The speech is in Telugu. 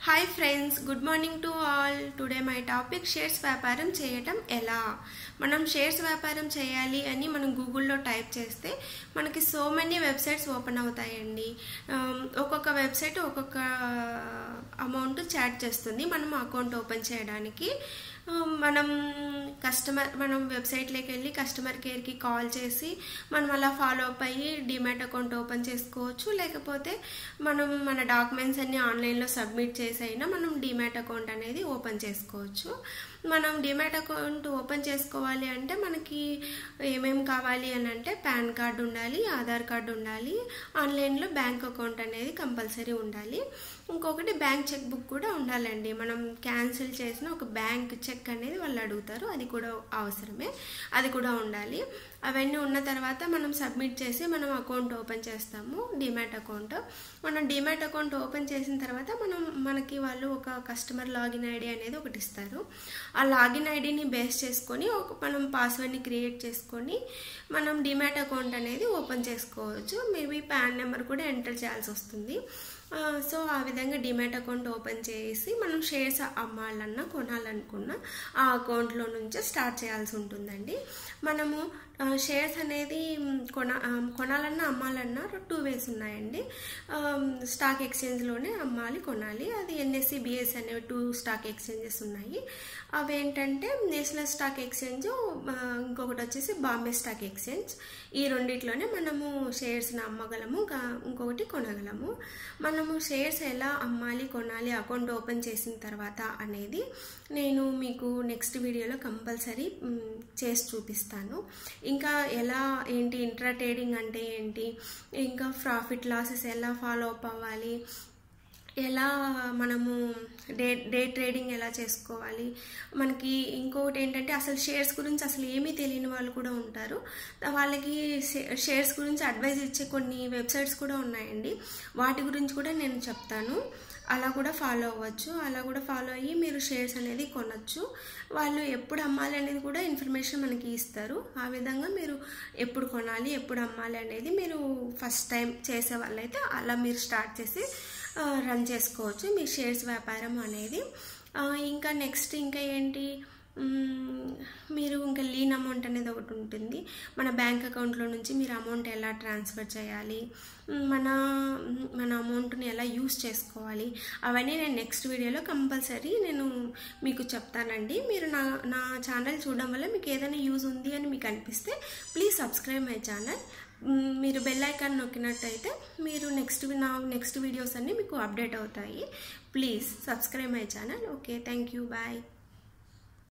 hi friends good morning to all today my topic shares వ్యాపారం చేయటం ఎలా మనం షేర్స్ వ్యాపారం చేయాలి అని మనం గూగుల్లో టైప్ చేస్తే మనకి సో మెనీ వెబ్సైట్స్ ఓపెన్ అవుతాయండి Um, ఒక్కొక్క వెబ్సైట్ ఒక్కొక్క అమౌంట్ చార్జ్ చేస్తుంది మనం అకౌంట్ ఓపెన్ చేయడానికి Um, మనం కస్టమర్ మనం వెబ్సైట్లోకి వెళ్ళి కస్టమర్ కేర్కి కాల్ చేసి మనం అలా ఫాలో అప్ అయ్యి డిమాట్ అకౌంట్ ఓపెన్ చేసుకోవచ్చు లేకపోతే మనం మన డాక్యుమెంట్స్ అన్ని ఆన్లైన్లో సబ్మిట్ చేసి అయినా మనం డిమాట్ అకౌంట్ అనేది ఓపెన్ చేసుకోవచ్చు మనం డిమాట్ అకౌంట్ ఓపెన్ చేసుకోవాలి అంటే మనకి ఏమేమి కావాలి అని అంటే పాన్ కార్డు ఉండాలి ఆధార్ కార్డు ఉండాలి ఆన్లైన్లో బ్యాంక్ అకౌంట్ అనేది కంపల్సరీ ఉండాలి ఇంకొకటి బ్యాంక్ చెక్ బుక్ కూడా ఉండాలండి మనం క్యాన్సిల్ చేసిన ఒక బ్యాంక్ చెక్ అనేది వాళ్ళు అడుగుతారు అది కూడా అవసరమే అది కూడా ఉండాలి అవన్నీ ఉన్న తర్వాత మనం సబ్మిట్ చేసి మనం అకౌంట్ ఓపెన్ చేస్తాము డిమాట్ అకౌంట్ మనం డిమాట్ అకౌంట్ ఓపెన్ చేసిన తర్వాత మనం మనకి వాళ్ళు ఒక కస్టమర్ లాగిన్ ఐడి అనేది ఒకటి ఇస్తారు ఆ లాగిన్ ఐడిని బేస్ చేసుకొని ఒక మనం పాస్వర్డ్ని క్రియేట్ చేసుకొని మనం డిమాట్ అకౌంట్ అనేది ఓపెన్ చేసుకోవచ్చు మేబీ పాన్ నెంబర్ కూడా ఎంటర్ చేయాల్సి వస్తుంది ఆ, సో ఆ విధంగా డిమాట్ అకౌంట్ ఓపెన్ చేసి మనం షేర్స్ అమ్మాలన్నా కొనాలనుకున్నా ఆ అకౌంట్లో నుంచే స్టార్ట్ చేయాల్సి ఉంటుందండి మనము ఆ, షేర్స్ అనేది మ్, కొన ఆ, కొనాలన్నా అమ్మాలన్నా టూ వేస్ ఉన్నాయండి ఆ, స్టాక్ ఎక్స్చేంజ్లోనే అమ్మాలి కొనాలి అది ఎన్ఎస్సి బిఎస్సి అనేవి టూ స్టాక్ ఎక్స్చేంజెస్ ఉన్నాయి అవి ఏంటంటే నేషనల్ స్టాక్ ఎక్స్చేంజ్ ఆ, ఇంకొకటి వచ్చేసి బాంబే స్టాక్ ఎక్స్చేంజ్ ఈ రెండిట్లోనే మనము షేర్స్ని అమ్మగలము ఇంకా ఇంకొకటి కొనగలము మనము షేర్స్ ఎలా అమ్మాలి కొనాలి అకౌంట్ ఓపెన్ చేసిన తర్వాత అనేది నేను మీకు నెక్స్ట్ వీడియోలో కంపల్సరీ మ్, చేసి చూపిస్తాను ఇంకా ఎలా ఏంటి ఇంట్రా ట్రేడింగ్ అంటే ఏంటి ఇంకా ప్రాఫిట్ లాసెస్ ఎలా ఫాలో అప్ అవ్వాలి ఎలా మనము డే డే ట్రేడింగ్ ఎలా చేసుకోవాలి మనకి ఇంకొకటి ఏంటంటే అసలు షేర్స్ గురించి అసలు ఏమీ తెలియని వాళ్ళు కూడా ఉంటారు వాళ్ళకి షేర్స్ గురించి అడ్వైజ్ ఇచ్చే కొన్ని వెబ్సైట్స్ కూడా ఉన్నాయండి వాటి గురించి కూడా నేను చెప్తాను అలా కూడా ఫాలో అవ్వచ్చు అలా కూడా ఫాలో అయ్యి మీరు షేర్స్ అనేది కొనచ్చు వాళ్ళు ఎప్పుడు అమ్మాలి అనేది కూడా ఇన్ఫర్మేషన్ మనకి ఇస్తారు ఆ విధంగా మీరు ఎప్పుడు కొనాలి ఎప్పుడు అమ్మాలి అనేది మీరు ఫస్ట్ టైం చేసే వాళ్ళైతే అలా మీరు స్టార్ట్ చేసి ఆ, రన్ చేసుకోవచ్చు మీ షేర్స్ వ్యాపారం అనేది ఆ, ఇంకా నెక్స్ట్ ఇంకా ఏంటి మ్మ్, మీరు ఇంకా లీన్ అమౌంట్ అనేది ఒకటి ఉంటుంది మన బ్యాంక్ అకౌంట్లో నుంచి మీరు అమౌంట్ ఎలా ట్రాన్స్ఫర్ చేయాలి మ్, మన మన అమౌంట్ని ఎలా యూస్ చేసుకోవాలి అవన్నీ నేను నెక్స్ట్ వీడియోలో కంపల్సరీ నేను మీకు చెప్తానండి మీరు నా నా ఛానల్ చూడడం వల్ల మీకు ఏదైనా యూజ్ ఉంది అని మీకు అనిపిస్తే ప్లీజ్ సబ్స్క్రైబ్ మై ఛానల్ మ్, మీరు బెల్ ఐకాన్ నొక్కినట్టయితే మీరు నెక్స్ట్ నా నెక్స్ట్ వీడియోస్ అన్నీ మీకు అప్డేట్ అవుతాయి please subscribe my channel okay thank you bye